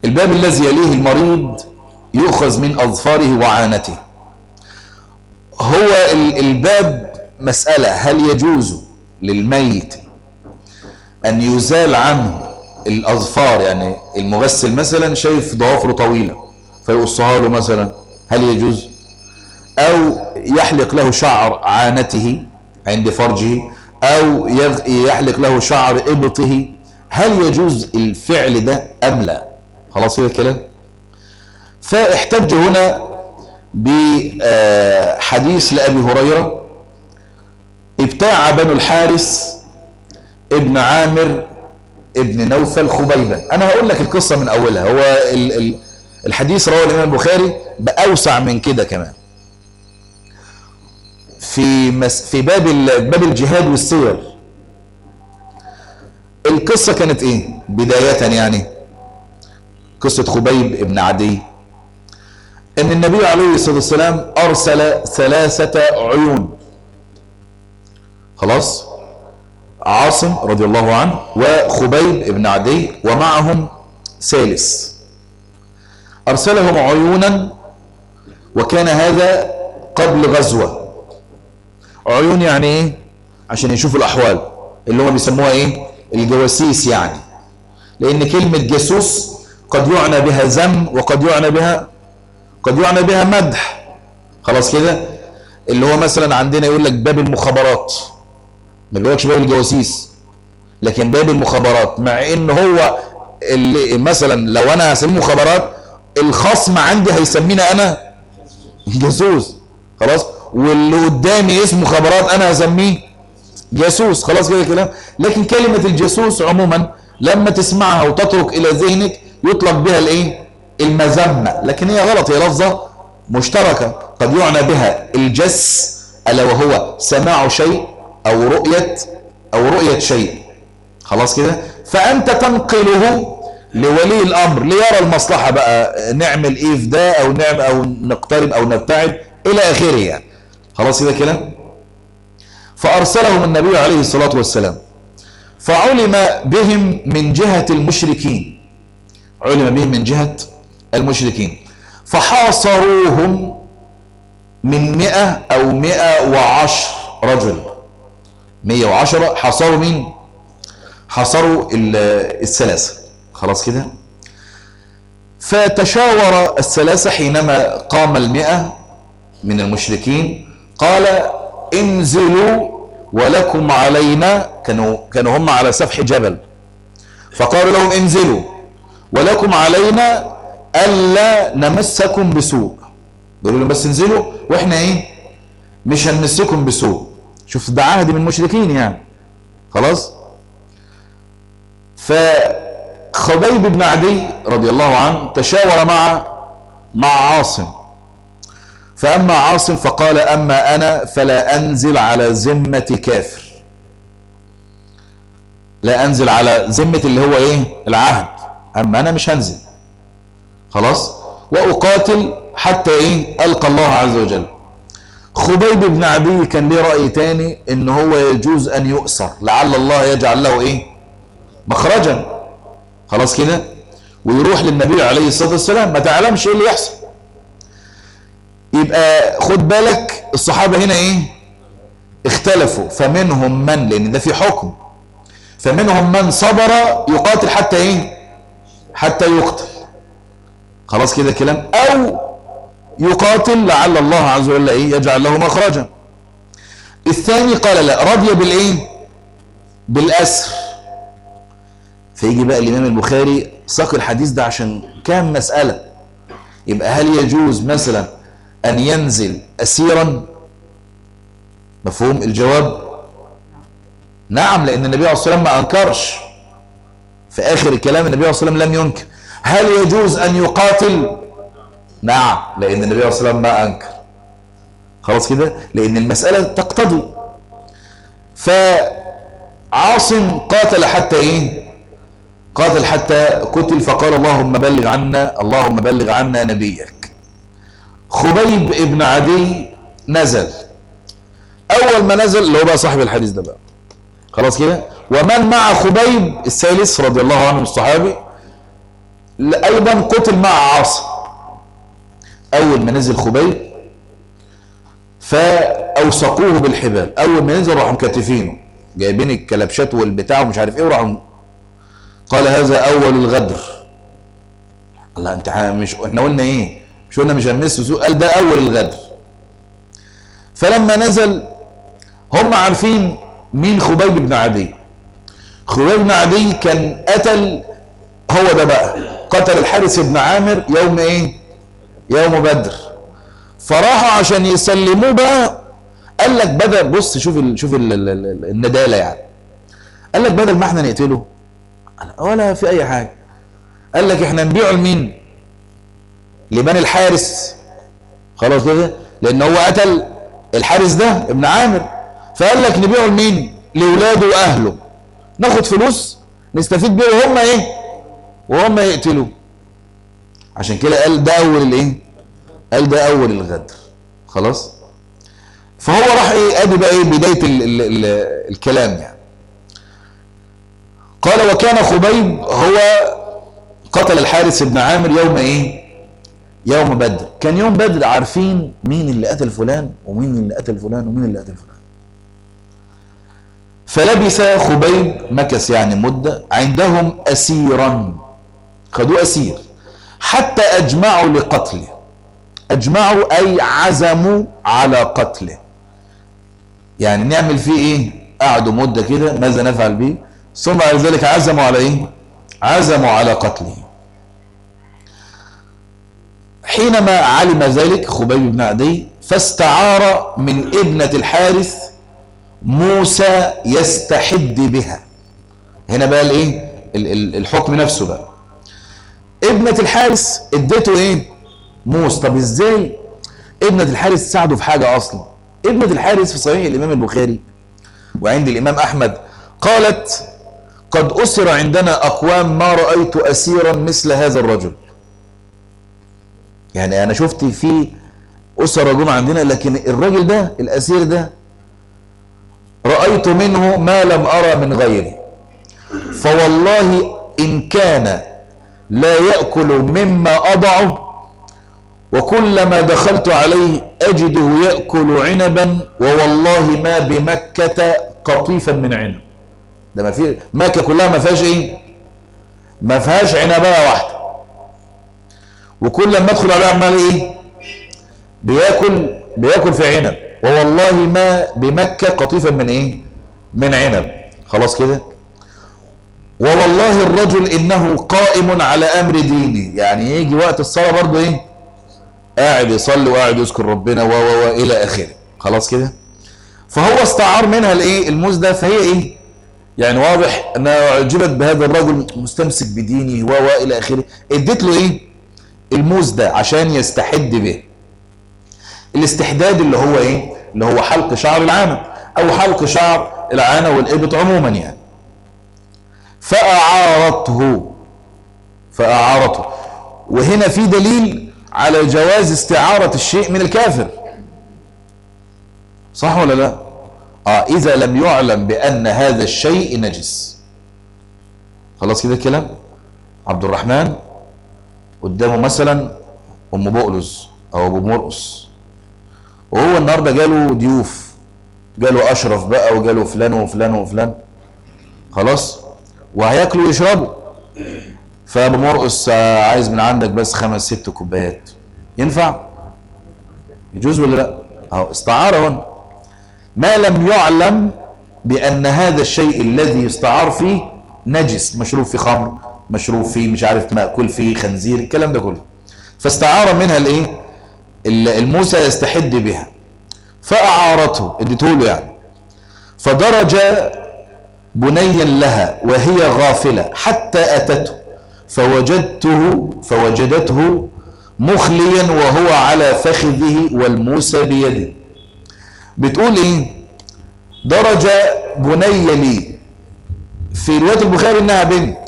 الباب الذي يليه المريض يؤخذ من أظفاره وعانته هو الباب مسألة هل يجوز للميت أن يزال عنه الأظفار يعني المغسل مثلا شايف ضوافره طويلة فيقصها له مثلا هل يجوز أو يحلق له شعر عانته عند فرجه أو يحلق له شعر إبطه هل يجوز الفعل ده أم لا خلاص كده الكلام فاحتج هنا بحديث لأبي هريرة ابتاع بنو الحارس ابن عامر ابن نوفل خبيبا انا هقول لك القصة من اولها هو ال ال الحديث رواه الامام البخاري باوسع من كده كمان في مس في باب باب الجهاد والسير القصة كانت ايه بداية يعني قصة خبيب ابن عدي ان النبي عليه الصلاة والسلام ارسل ثلاثة عيون خلاص عاصم رضي الله عنه وخبيب ابن عدي ومعهم ثالث ارسلهم عيونا وكان هذا قبل غزوة عيون يعني ايه عشان يشوفوا الاحوال اللي هم بيسموها ايه الجواسيس يعني لان كلمة جاسوس قد يعنى بها ذم وقد يعنى بها قد يعنى بها مدح خلاص كده اللي هو مثلا عندنا يقول لك باب المخابرات ما بيقولكش باب الجواسيس لكن باب المخابرات مع ان هو اللي مثلا لو انا هسميه مخابرات الخصم عندي هيسميني انا جاسوس خلاص واللي قدامي اسمه مخابرات انا هسميه جاسوس خلاص كده كلام لكن كلمة الجاسوس عموما لما تسمعها وتترك الى ذهنك يطلق بها الايه المذمة لكن هي غلط هي لفظة مشتركة قد يعنى بها الجس ألا وهو سماع شيء أو رؤية أو رؤية شيء خلاص كده فأنت تنقله لولي الأمر ليرى المصلحة بقى نعمل إيه في ده أو نعمل أو نقترب أو نبتعد إلى آخره يعني خلاص كده كلام فأرسلهم النبي عليه الصلاة والسلام فعلم بهم من جهة المشركين علم بهم من جهة المشركين فحاصروهم من مئة أو مئة وعشر رجل مئة وعشرة حاصروا مين حاصروا الثلاثة خلاص كده فتشاور الثلاثة حينما قام المئة من المشركين قال انزلوا ولكم علينا كانوا كانوا هم على سفح جبل فقالوا لهم انزلوا ولكم علينا ألا نمسكم بسوء بيقولوا لهم بس انزلوا واحنا ايه مش هنمسكم بسوء شوف ده عهد من المشركين يعني خلاص فخبيب بن عدي رضي الله عنه تشاور مع مع عاصم فأما عاصم فقال أما أنا فلا أنزل على ذمة كافر لا أنزل على ذمة اللي هو إيه العهد أما أنا مش هنزل خلاص وأقاتل حتى إيه ألقى الله عز وجل خبيب بن عدي كان ليه رأي تاني إن هو يجوز أن يؤسر لعل الله يجعل له إيه مخرجا خلاص كده ويروح للنبي عليه الصلاة والسلام ما تعلمش إيه اللي يحصل يبقى خد بالك الصحابة هنا إيه اختلفوا فمنهم من لأن ده في حكم فمنهم من صبر يقاتل حتى إيه حتى يقتل خلاص كده كلام او يقاتل لعل الله عز وجل ايه يجعل له مخرجا الثاني قال لا رضي بالايه بالاسر فيجي بقى الامام البخاري ساق الحديث ده عشان كام مسألة يبقى هل يجوز مثلا ان ينزل اسيرا مفهوم الجواب نعم لان النبي عليه الصلاة والسلام ما انكرش في اخر الكلام النبي عليه الصلاة والسلام لم ينكر هل يجوز أن يقاتل نعم لأن النبي عليه الصلاة والسلام ما أنكر خلاص كده لأن المسألة تقتضي فعاصم قاتل حتى إيه قاتل حتى قتل فقال اللهم بلغ عنا اللهم بلغ عنا نبيك خبيب ابن عدي نزل أول ما نزل اللي هو بقى صاحب الحديث ده بقى خلاص كده ومن مع خبيب الثالث رضي الله عنه الصحابي ايضا قتل مع عاصم اول ما نزل خبيب فاوثقوه بالحبال اول ما نزل راحوا مكتفينه جايبين الكلبشات والبتاع ومش عارف ايه وراحوا قال هذا اول الغدر الله انت مش احنا قلنا ايه مش قلنا مش هنمس قال ده اول الغدر فلما نزل هم عارفين مين خبيب بن عدي خبيب بن عدي كان قتل هو ده بقى قتل الحارث بن عامر يوم ايه يوم بدر فراحوا عشان يسلموه بقى قال لك بدل بص شوف ال شوف ال ال النداله يعني قال لك بدل ما احنا نقتله ولا في اي حاجه قال لك احنا نبيعه لمين لبني الحارس خلاص كده لان هو قتل الحارس ده ابن عامر فقال لك نبيعه لمين لاولاده واهله ناخد فلوس نستفيد بيه وهم ايه وهم يقتلوا عشان كده قال ده اول الايه قال ده اول الغدر خلاص فهو راح ايه ادي بقى ايه بدايه ال ال ال الكلام يعني قال وكان خبيب هو قتل الحارث بن عامر يوم ايه يوم بدر كان يوم بدر عارفين مين اللي قتل فلان ومين اللي قتل فلان ومين اللي قتل فلان فلبث خبيب مكث يعني مدة عندهم أسيرا خدوه أسير حتى أجمعوا لقتله أجمعوا أي عزموا على قتله يعني نعمل فيه إيه قعدوا مدة كده ماذا نفعل به ثم بعد ذلك عزموا على إيه عزموا على قتله حينما علم ذلك خبيب بن عدي فاستعار من ابنة الحارث موسى يستحد بها هنا بقى الايه الحكم نفسه بقى ابنة الحارث اديته ايه موسى طب ازاي ابنة الحارث ساعده في حاجة اصلا ابنة الحارث في صحيح الامام البخاري وعند الامام احمد قالت قد اسر عندنا اقوام ما رأيت اسيرا مثل هذا الرجل يعني انا شفت في اسر جم عندنا لكن الراجل ده الاسير ده رأيت منه ما لم أرى من غيره فوالله إن كان لا يأكل مما أضعه وكلما دخلت عليه أجده يأكل عنبا ووالله ما بمكة قطيفا من عنب ده ما في مكة كلها ما فيهاش ايه ما فيهاش عنبايه واحده وكل ما ادخل عليه عمال ايه بياكل بياكل في عنب ووالله ما بمكة قطيفا من ايه من عنب خلاص كده ووالله الرجل انه قائم على امر ديني يعني يجي وقت الصلاة برضه ايه قاعد يصلي وقاعد يذكر ربنا و و الى اخره خلاص كده فهو استعار منها الايه الموز ده فهي ايه يعني واضح انها اعجبت بهذا الرجل مستمسك بدينه و و الى اخره اديت له ايه الموز ده عشان يستحد به الاستحداد اللي هو ايه اللي هو حلق شعر العانة او حلق شعر العانة والابط عموما يعني فأعارته فأعارته وهنا في دليل على جواز استعارة الشيء من الكافر صح ولا لا آه إذا لم يعلم بأن هذا الشيء نجس خلاص كده الكلام عبد الرحمن قدامه مثلا أم بؤلز أو أبو مرقص وهو النهارده جاله ضيوف جاله اشرف بقى وجاله فلان وفلان وفلان خلاص وهياكلوا ويشربوا فابو مرقص عايز من عندك بس خمس ست كوبايات ينفع يجوز ولا لا اهو استعاره هنا ما لم يعلم بان هذا الشيء الذي يستعار فيه نجس مشروب فيه خمر مشروب فيه مش عارف ماكول فيه خنزير الكلام ده كله فاستعار منها الايه الموسى يستحد بها فأعارته اديته له يعني فدرج بنيا لها وهي غافلة حتى أتته فوجدته فوجدته مخليا وهو على فخذه والموسى بيده بتقول ايه درج بني لي في رواية البخاري انها بنت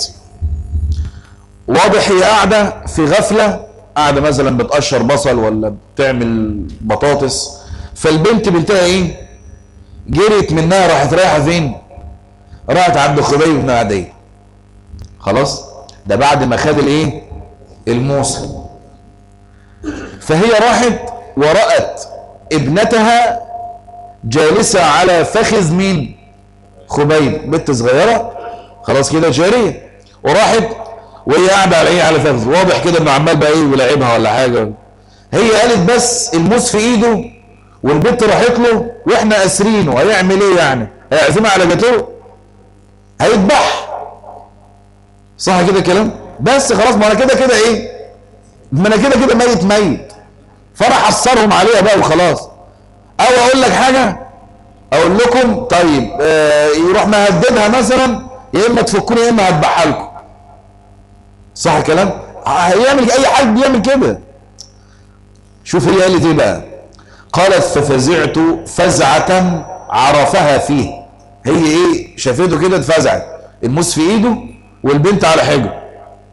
واضح هي قاعدة في غفلة قاعده مثلا بتقشر بصل ولا بتعمل بطاطس فالبنت بنتها ايه جريت منها راحت رايحه فين راحت عند خبيب بن عدي خلاص ده بعد ما خد الايه الموسى فهي راحت ورأت ابنتها جالسة على فخذ مين خبيب بنت صغيرة خلاص كده جارية وراحت وهي قاعدة على ايه على فخذ واضح كده انه عمال بقى ايه ولاعبها ولا حاجة هي قالت بس الموس في ايده والبنت راحت له واحنا اسرينه هيعمل ايه يعني هيعزمها على جاتوه هيذبح صح كده كلام بس خلاص ما انا كده كده ايه ما انا كده كده ميت ميت فانا حصرهم عليها بقى وخلاص او اقول لك حاجه اقول لكم طيب آه يروح مهددها مثلا يا اما تفكوني يا اما هذبحها لكم صح الكلام هيعمل اي حد بيعمل كده شوف هي قالت ايه بقى قالت ففزعت فزعه عرفها فيه هي ايه شافته كده اتفزعت الموس في ايده والبنت على حجره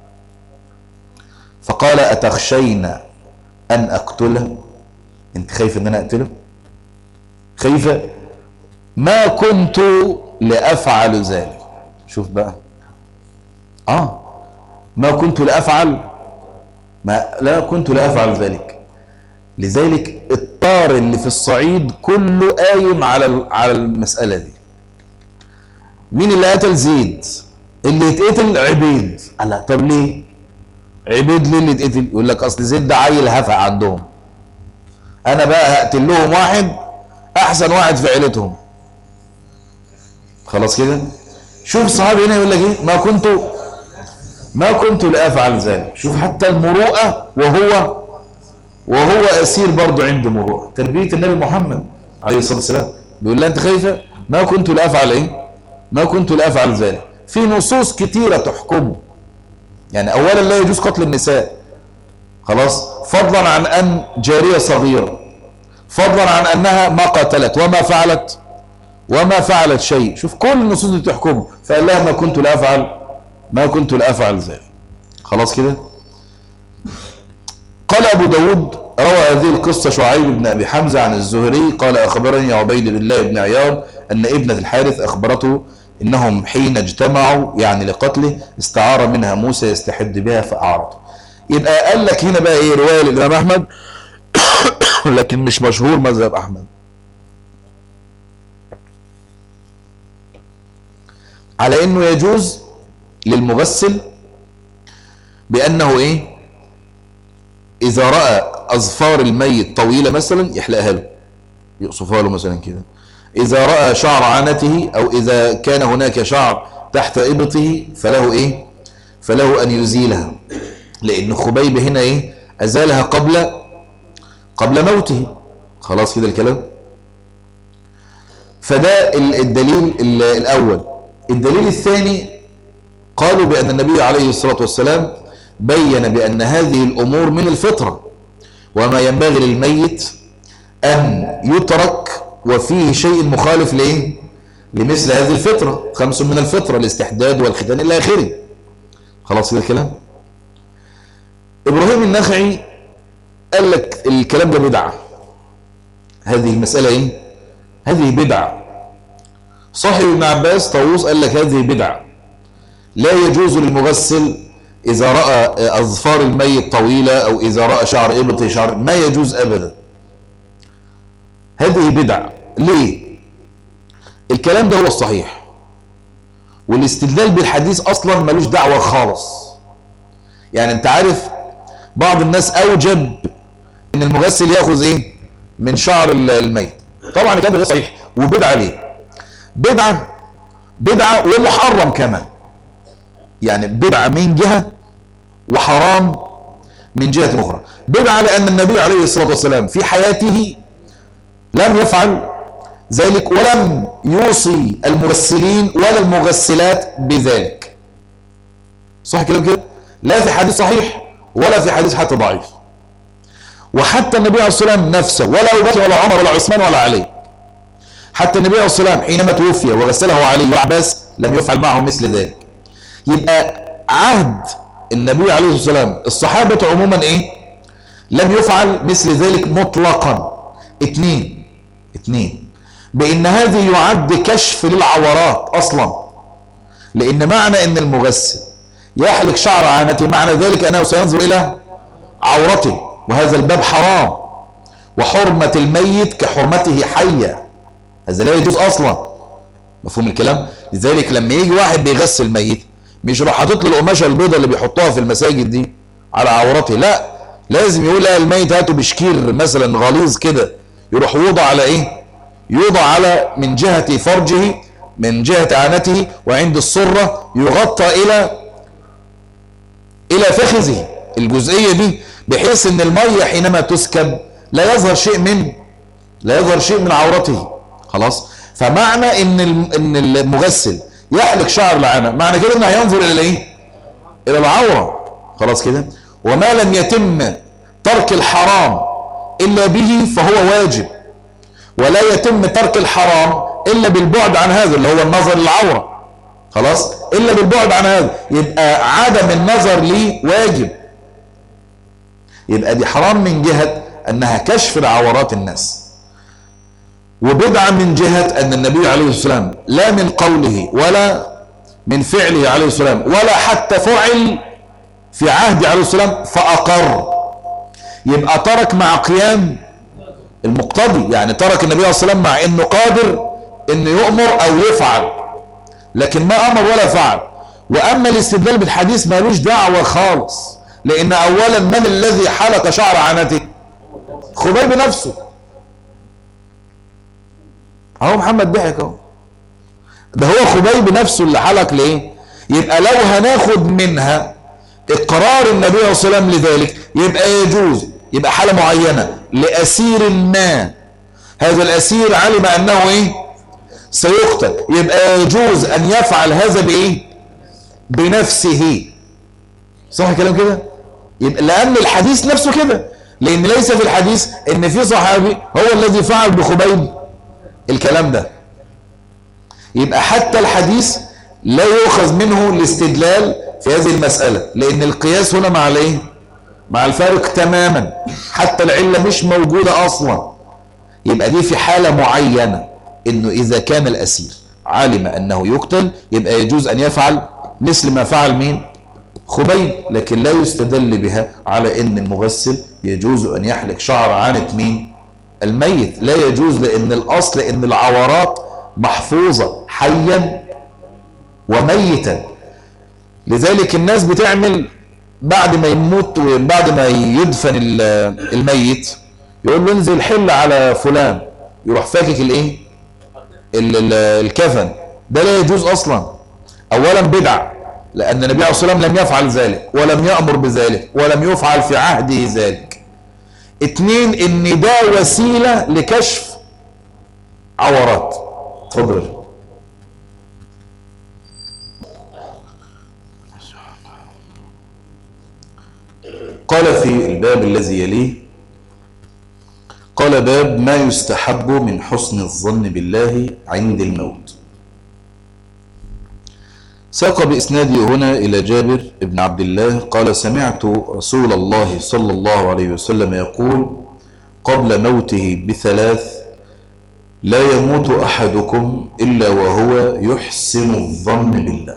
فقال اتخشين ان اقتله انت خايف ان انا اقتله خايفه ما كنت لافعل ذلك شوف بقى اه ما كنت لافعل ما لا كنت لافعل ذلك لذلك الطار اللي في الصعيد كله قايم على على المساله دي مين اللي قتل زيد اللي يتقتل عبيد قال طب ليه عبيد ليه اللي يتقتل يقول لك اصل زيد ده عيل هفع عندهم انا بقى هقتل لهم واحد احسن واحد في عيلتهم خلاص كده شوف الصحابي هنا يقول لك ايه ما كنت ما كنت لافعل ذلك شوف حتى المروءه وهو وهو اسير برضه عنده مروءه تربيه النبي محمد عليه الصلاه والسلام بيقول لها انت خايفه ما كنت لافعل ايه ما كنت لافعل ذلك في نصوص كتيره تحكمه يعني اولا لا يجوز قتل النساء خلاص فضلا عن ان جاريه صغيره فضلا عن انها ما قتلت وما فعلت وما فعلت شيء شوف كل النصوص دي تحكمه فقال لها ما كنت لافعل ما كنت لافعل ذلك خلاص كده قال ابو داود روى هذه القصة شعيب بن أبي حمزة عن الزهري قال أخبرني عبيد الله بن عياض أن ابنة الحارث أخبرته إنهم حين اجتمعوا يعني لقتله استعار منها موسى يستحد بها فأعرض يبقى قال لك هنا بقى إيه رواية للإمام أحمد لكن مش مشهور مذهب أحمد على إنه يجوز للمغسل بأنه إيه إذا رأى أظفار الميت طويلة مثلا يحلقها له يقصفها له مثلا كده إذا رأى شعر عنته أو إذا كان هناك شعر تحت إبطه فله إيه فله أن يزيلها لأن خبيب هنا إيه أزالها قبل قبل موته خلاص كده الكلام فده الدليل الأول الدليل الثاني قالوا بأن النبي عليه الصلاة والسلام بين بأن هذه الأمور من الفطرة وما ينبغي للميت أن يترك وفيه شيء مخالف لإيه؟ لمثل هذه الفطرة خمس من الفطرة الاستحداد والختان إلى آخره خلاص كده الكلام إبراهيم النخعي قال لك الكلام ده بدعة هذه المسألة إيه؟ هذه بدعة صاحب ابن عباس طاووس قال لك هذه بدعة لا يجوز للمغسل إذا رأى أظفار الميت طويلة أو إذا رأى شعر إبط شعر ما يجوز أبدا هذه بدع ليه الكلام ده هو الصحيح والاستدلال بالحديث أصلا ملوش دعوة خالص يعني أنت عارف بعض الناس أوجب إن المغسل يأخذ إيه من شعر الميت طبعا الكلام ده صحيح وبدعة ليه بدعة بدعة ومحرم كمان يعني بدعة من جهة وحرام من جهة أخرى بدعة لأن النبي عليه الصلاة والسلام في حياته لم يفعل ذلك ولم يوصي المغسلين ولا المغسلات بذلك صح كلام كده لا في حديث صحيح ولا في حديث حتى ضعيف وحتى النبي عليه الصلاة والسلام نفسه ولا أبو بكر ولا عمر ولا عثمان ولا علي حتى النبي عليه الصلاة والسلام حينما توفي وغسله علي وعباس لم يفعل معه مثل ذلك يبقى عهد النبي عليه الصلاة والسلام الصحابة عموما ايه لم يفعل مثل ذلك مطلقا اتنين اتنين بان هذه يعد كشف للعورات اصلا لان معنى ان المغسل يحلق شعر عانته معنى ذلك أنه سينظر إلى عورته وهذا الباب حرام وحرمة الميت كحرمته حية هذا لا يجوز أصلا مفهوم الكلام لذلك لما يجي واحد بيغسل ميت مش راح حاطط له القماشه البيضاء اللي بيحطوها في المساجد دي على عورته لا لازم يقول لا الميت هاته بشكير مثلا غليظ كده يروح يوضع على ايه يوضع على من جهة فرجه من جهة عانته وعند السرة يغطى الى الى فخذه الجزئية دي بحيث ان المية حينما تسكب لا يظهر شيء من لا يظهر شيء من عورته خلاص فمعنى ان ان المغسل يحلق شعر العانة معنى كده انه هينظر الى الايه الى العورة خلاص كده وما لم يتم ترك الحرام الا به فهو واجب ولا يتم ترك الحرام الا بالبعد عن هذا اللي هو النظر للعورة خلاص الا بالبعد عن هذا يبقى عدم النظر ليه واجب يبقى دي حرام من جهة انها كشف لعورات الناس وبدعة من جهة أن النبي عليه السلام لا من قوله ولا من فعله عليه السلام ولا حتى فعل في عهد عليه السلام فأقر يبقى ترك مع قيام المقتضي يعني ترك النبي عليه السلام مع أنه قادر أنه يؤمر أو يفعل لكن ما أمر ولا فعل وأما الاستدلال بالحديث مالوش دعوة خالص لأن أولا من الذي حلق شعر عنته خبيب نفسه اهو محمد ضحك اهو ده هو خبيب نفسه اللي حلق ليه يبقى لو هناخد منها اقرار النبي صلى الله عليه وسلم لذلك يبقى يجوز يبقى حالة معينة لأسير ما هذا الأسير علم أنه إيه سيقتل يبقى يجوز أن يفعل هذا بإيه بنفسه صح كلام كده يبقى لأن الحديث نفسه كده لأن ليس في الحديث إن في صحابي هو الذي فعل بخبيب الكلام ده يبقى حتى الحديث لا يؤخذ منه الاستدلال في هذه المسألة لأن القياس هنا مع الايه مع الفارق تماما حتى العلة مش موجودة أصلا يبقى دي في حالة معينة إنه إذا كان الأسير علم أنه يقتل يبقى يجوز أن يفعل مثل ما فعل مين خبيب لكن لا يستدل بها على أن المغسل يجوز أن يحلق شعر عانة مين الميت لا يجوز لأن الأصل أن العورات محفوظة حيا وميتا لذلك الناس بتعمل بعد ما يموت وبعد ما يدفن الميت يقول له انزل حل على فلان يروح فاكك الايه الكفن ده لا يجوز اصلا اولا بدع لان النبي عليه الصلاه والسلام لم يفعل ذلك ولم يامر بذلك ولم يفعل في عهده ذلك اتنين ان ده وسيلة لكشف عورات اتفضل قال في الباب الذي يليه قال باب ما يستحب من حسن الظن بالله عند الموت ساق بإسناده هنا إلى جابر بن عبد الله قال سمعت رسول الله صلى الله عليه وسلم يقول قبل موته بثلاث لا يموت أحدكم إلا وهو يحسن الظن بالله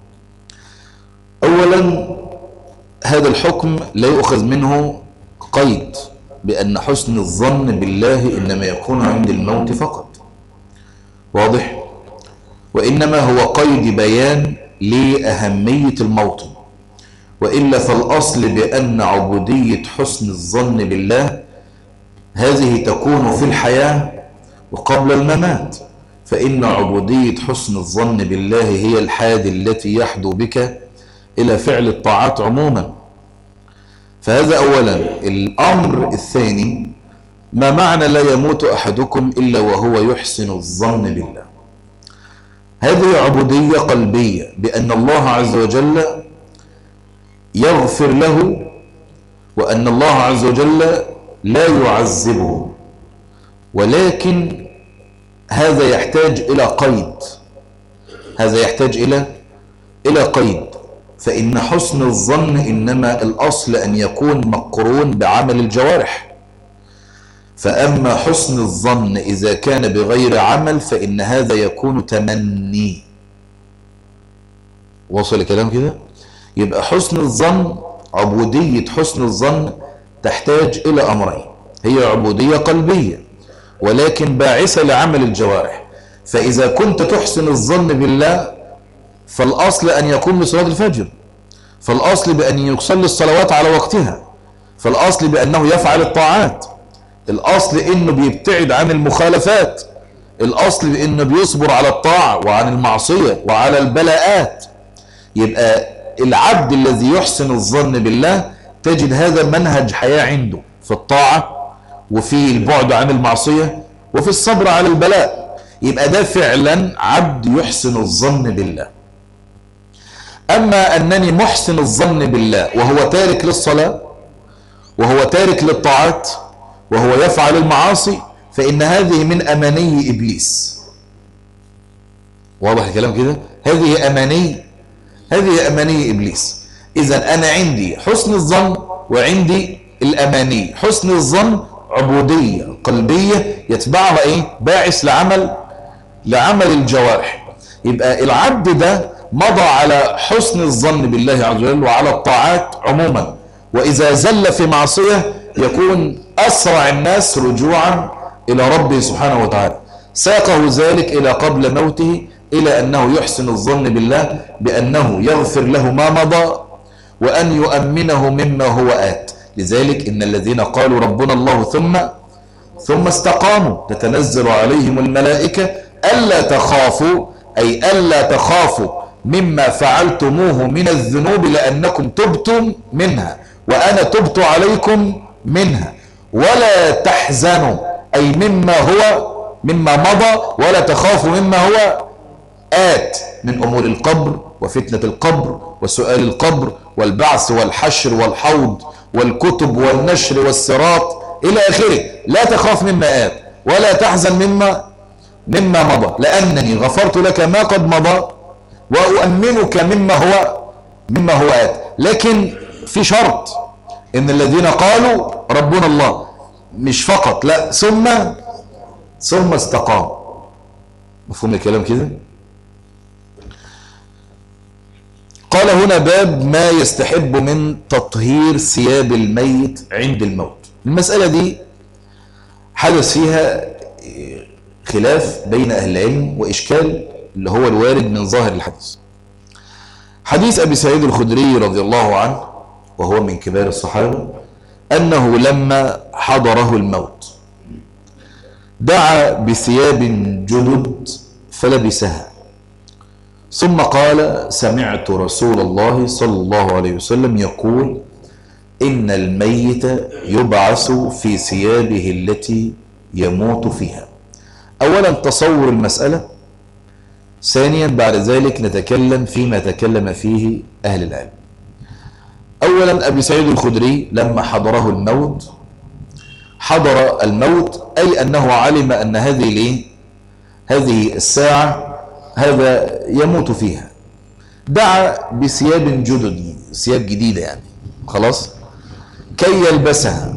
أولا هذا الحكم لا يؤخذ منه قيد بأن حسن الظن بالله إنما يكون عند الموت فقط واضح وإنما هو قيد بيان لأهمية الموطن وإلا فالأصل بأن عبودية حسن الظن بالله هذه تكون في الحياة وقبل الممات فإن عبودية حسن الظن بالله هي الحاد التي يحدو بك إلى فعل الطاعات عموما فهذا أولا الأمر الثاني ما معنى لا يموت أحدكم إلا وهو يحسن الظن بالله هذه عبودية قلبية بأن الله عز وجل يغفر له وأن الله عز وجل لا يعذبه ولكن هذا يحتاج إلى قيد هذا يحتاج إلى إلى قيد فإن حسن الظن إنما الأصل أن يكون مقرون بعمل الجوارح فأما حسن الظن إذا كان بغير عمل فإن هذا يكون تمني وصل الكلام كده يبقى حسن الظن عبودية حسن الظن تحتاج إلى أمرين هي عبودية قلبية ولكن باعثة لعمل الجوارح فإذا كنت تحسن الظن بالله فالأصل أن يكون لصلاة الفجر فالأصل بأن يصلي الصلوات على وقتها فالأصل بأنه يفعل الطاعات الأصل إنه بيبتعد عن المخالفات الأصل بأنه بيصبر على الطاعة وعن المعصية وعلى البلاءات يبقى العبد الذي يحسن الظن بالله تجد هذا منهج حياة عنده في الطاعة وفي البعد عن المعصية وفي الصبر على البلاء يبقى ده فعلا عبد يحسن الظن بالله أما أنني محسن الظن بالله وهو تارك للصلاة وهو تارك للطاعات وهو يفعل المعاصي فإن هذه من أماني إبليس واضح الكلام كده هذه أماني هذه أماني إبليس إذا أنا عندي حسن الظن وعندي الأماني حسن الظن عبودية قلبية يتبعها إيه باعث لعمل لعمل الجوارح يبقى العبد ده مضى على حسن الظن بالله عز وجل وعلى الطاعات عموما وإذا زل في معصية يكون أسرع الناس رجوعا إلى ربه سبحانه وتعالى ساقه ذلك إلى قبل موته إلى أنه يحسن الظن بالله بأنه يغفر له ما مضى وأن يؤمنه مما هو آت لذلك إن الذين قالوا ربنا الله ثم ثم استقاموا تتنزل عليهم الملائكة ألا تخافوا أي ألا تخافوا مما فعلتموه من الذنوب لأنكم تبتم منها وأنا تبت عليكم منها ولا تحزنوا أي مما هو مما مضى ولا تخافوا مما هو آت من أمور القبر وفتنة القبر وسؤال القبر والبعث والحشر والحوض والكتب والنشر والصراط إلى آخره لا تخاف مما آت ولا تحزن مما مما مضى لأنني غفرت لك ما قد مضى وأؤمنك مما هو مما هو آت لكن في شرط إن الذين قالوا ربنا الله مش فقط لا ثم ثم استقام مفهوم الكلام كده قال هنا باب ما يستحب من تطهير ثياب الميت عند الموت المسألة دي حدث فيها خلاف بين أهل العلم وإشكال اللي هو الوارد من ظاهر الحديث حديث أبي سعيد الخدري رضي الله عنه وهو من كبار الصحابة أنه لما حضره الموت دعا بثياب جدد فلبسها ثم قال سمعت رسول الله صلى الله عليه وسلم يقول إن الميت يبعث في ثيابه التي يموت فيها أولا تصور المسألة ثانيا بعد ذلك نتكلم فيما تكلم فيه أهل العلم أولا أبي سعيد الخدري لما حضره الموت حضر الموت أي أنه علم أن هذه ليه هذه الساعة هذا يموت فيها دعا بثياب جدد ثياب جديدة يعني خلاص كي يلبسها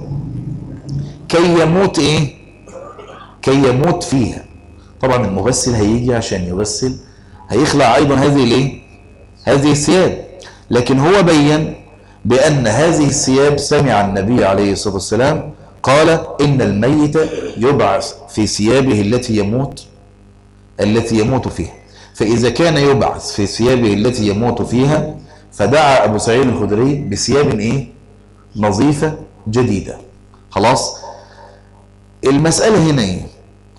كي يموت ايه كي يموت فيها طبعا المغسل هيجي عشان يغسل هيخلع ايضا هذه الايه هذه الثياب لكن هو بين بان هذه الثياب سمع النبي عليه الصلاه والسلام قال ان الميت يبعث في ثيابه التي يموت التي يموت فيها فاذا كان يبعث في ثيابه التي يموت فيها فدعا ابو سعيد الخدري بثياب ايه نظيفه جديده خلاص المساله هنا ايه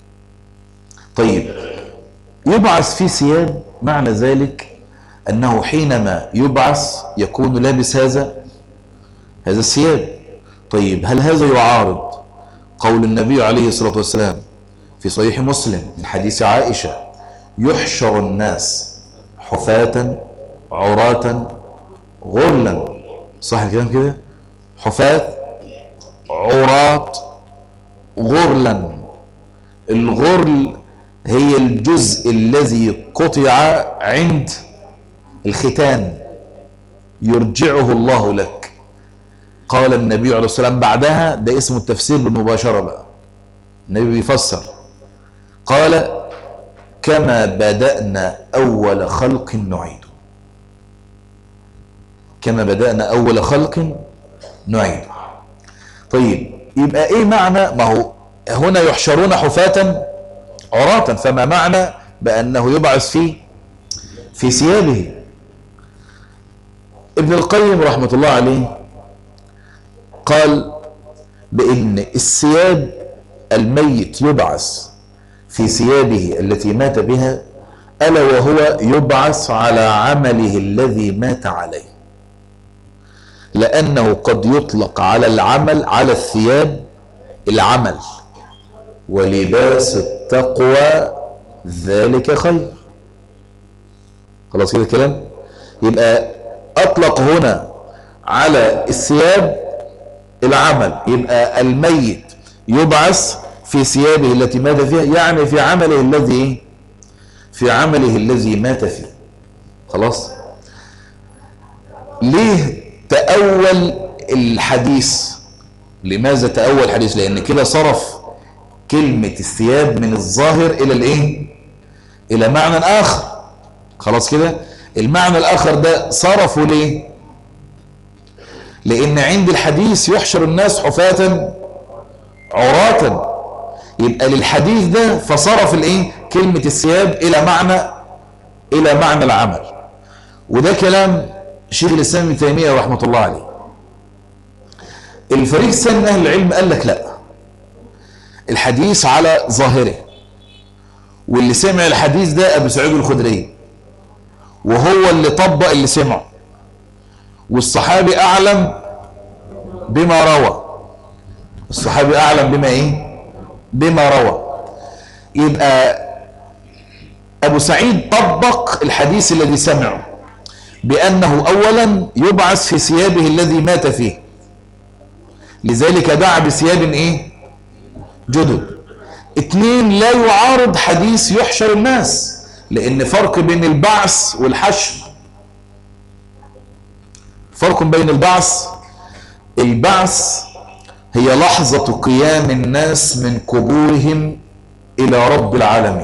طيب يبعث في ثياب معنى ذلك أنه حينما يبعث يكون لابس هذا هذا الثياب طيب هل هذا يعارض قول النبي عليه الصلاة والسلام في صحيح مسلم من حديث عائشة يحشر الناس حفاة عراة غرلا صح الكلام كده حفاة عراة غرلا الغرل هي الجزء الذي قطع عند الختان يرجعه الله لك قال النبي عليه الصلاة والسلام بعدها ده اسمه التفسير بالمباشرة بقى النبي بيفسر قال كما بدأنا أول خلق نعيده كما بدأنا أول خلق نعيد طيب يبقى ايه معنى ما هو هنا يحشرون حفاة عراة فما معنى بأنه يبعث في في ثيابه ابن القيم رحمة الله عليه قال بأن الثياب الميت يبعث في ثيابه التي مات بها ألا وهو يبعث على عمله الذي مات عليه لأنه قد يطلق على العمل على الثياب العمل ولباس التقوى ذلك خير خلاص كده الكلام يبقى أطلق هنا على الثياب العمل يبقى الميت يبعث في ثيابه التي مات فيها يعني في عمله الذي في عمله الذي مات فيه خلاص ليه تأول الحديث لماذا تأول الحديث لأن كده صرف كلمة الثياب من الظاهر إلى الإيه إلى معنى آخر خلاص كده المعنى الآخر ده صرفه ليه لأن عند الحديث يحشر الناس حفاة عراة يبقى للحديث ده فصرف الايه كلمة الثياب الى معنى الى معنى العمل وده كلام شيخ الاسلام ابن تيمية رحمة الله عليه الفريق الثاني من اهل العلم قال لك لا الحديث على ظاهره واللي سمع الحديث ده ابو سعيد الخدري وهو اللي طبق اللي سمعه والصحابي اعلم بما روى الصحابي اعلم بما ايه بما روى يبقى ابو سعيد طبق الحديث الذي سمعه بانه اولا يبعث في ثيابه الذي مات فيه لذلك دعا بثياب ايه جدد اتنين لا يعارض حديث يحشر الناس لان فرق بين البعث والحشر فرق بين البعث البعث هي لحظة قيام الناس من قبورهم إلى رب العالمين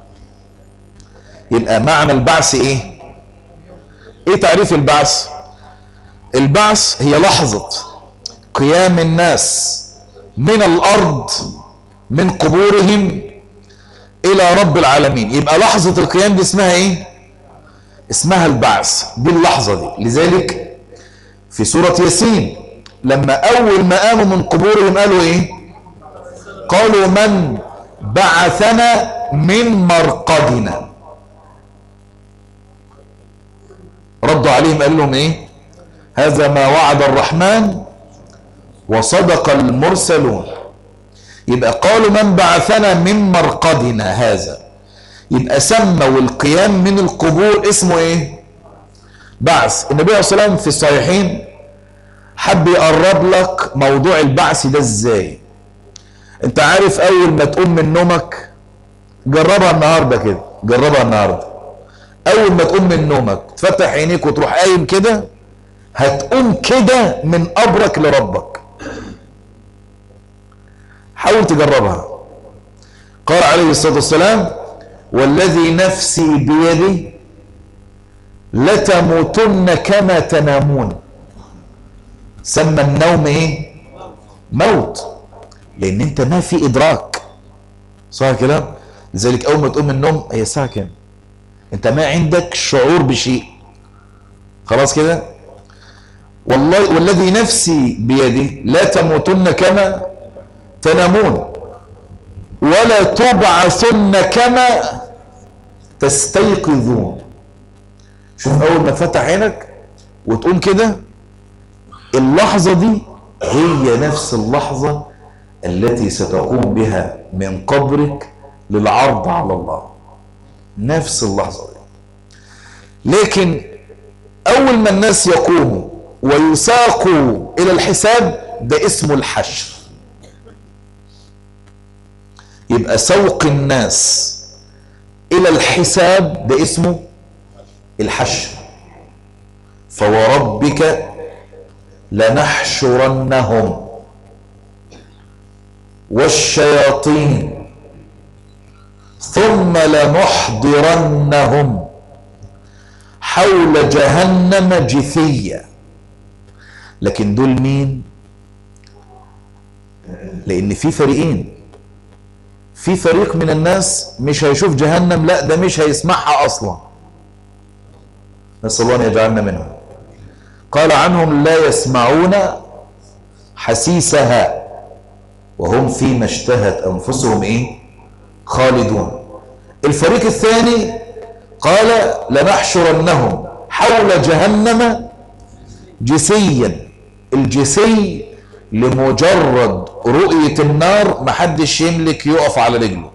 يبقى معنى البعث إيه؟ إيه تعريف البعث؟ البعث هي لحظة قيام الناس من الأرض من قبورهم إلى رب العالمين يبقى لحظة القيام دي اسمها إيه؟ اسمها البعث دي اللحظة دي لذلك في سورة ياسين لما اول ما قاموا من قبورهم قالوا ايه قالوا من بعثنا من مرقدنا ردوا عليهم قال لهم ايه هذا ما وعد الرحمن وصدق المرسلون يبقى قالوا من بعثنا من مرقدنا هذا يبقى سموا القيام من القبور اسمه ايه بعث النبي عليه الصلاه والسلام في الصحيحين حب يقرب لك موضوع البعث ده ازاي انت عارف اول ما تقوم من نومك جربها النهارده كده جربها النهارده اول ما تقوم من نومك تفتح عينيك وتروح قايم كده هتقوم كده من قبرك لربك حاول تجربها قال عليه الصلاه والسلام والذي نفسي بيده لتموتن كما تنامون سمى النوم ايه موت لان انت ما في ادراك صح الكلام لذلك اول ما تقوم من النوم هي الساعه كام انت ما عندك شعور بشيء خلاص كده والله والذي نفسي بيده لا تموتن كما تنامون ولا تبعثن كما تستيقظون شوف اول ما فتح عينك وتقوم كده اللحظة دي هي نفس اللحظة التي ستقوم بها من قبرك للعرض على الله نفس اللحظة دي لكن أول ما الناس يقوموا ويساقوا إلى الحساب ده اسمه الحشر يبقى سوق الناس إلى الحساب ده اسمه الحشر فوربك لنحشرنهم والشياطين ثم لنحضرنهم حول جهنم جثيا لكن دول مين لان في فريقين في فريق من الناس مش هيشوف جهنم لا ده مش هيسمعها اصلا نسال الله ان يجعلنا منهم قال عنهم لا يسمعون حسيسها وهم فيما اشتهت انفسهم ايه خالدون الفريق الثاني قال لنحشرنهم حول جهنم جسيا الجسي لمجرد رؤية النار محدش يملك يقف على رجله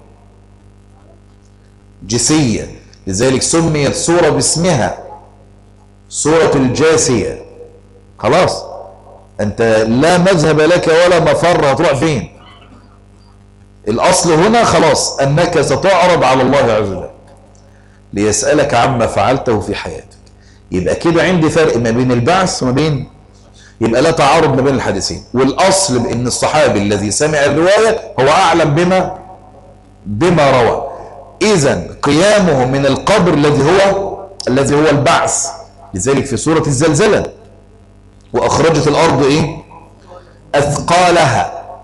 جسيا لذلك سميت سورة باسمها سورة الجاسية خلاص انت لا مذهب لك ولا مفر هتروح فين الاصل هنا خلاص انك ستعرض على الله عز وجل ليسألك عما فعلته في حياتك يبقى كده عندي فرق ما بين البعث وما بين يبقى لا تعارض ما بين الحديثين والاصل بان الصحابي الذي سمع الروايه هو اعلم بما بما روى اذا قيامه من القبر الذي هو الذي هو البعث لذلك في سوره الزلزله واخرجت الارض ايه اثقالها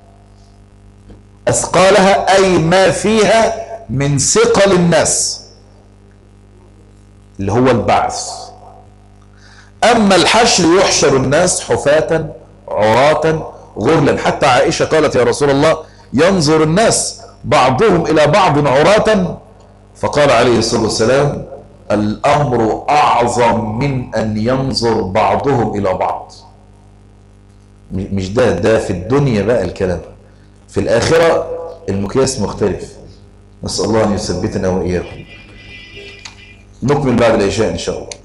اثقالها اي ما فيها من ثقل الناس اللي هو البعث أما الحشر يحشر الناس حفاة عراة غرلا حتى عائشة قالت يا رسول الله ينظر الناس بعضهم إلى بعض عراة فقال عليه الصلاة والسلام الأمر أعظم من أن ينظر بعضهم إلى بعض مش ده ده في الدنيا بقى الكلام في الآخرة المقياس مختلف نسأل الله أن يثبتنا وإياكم نكمل بعد العشاء إن شاء الله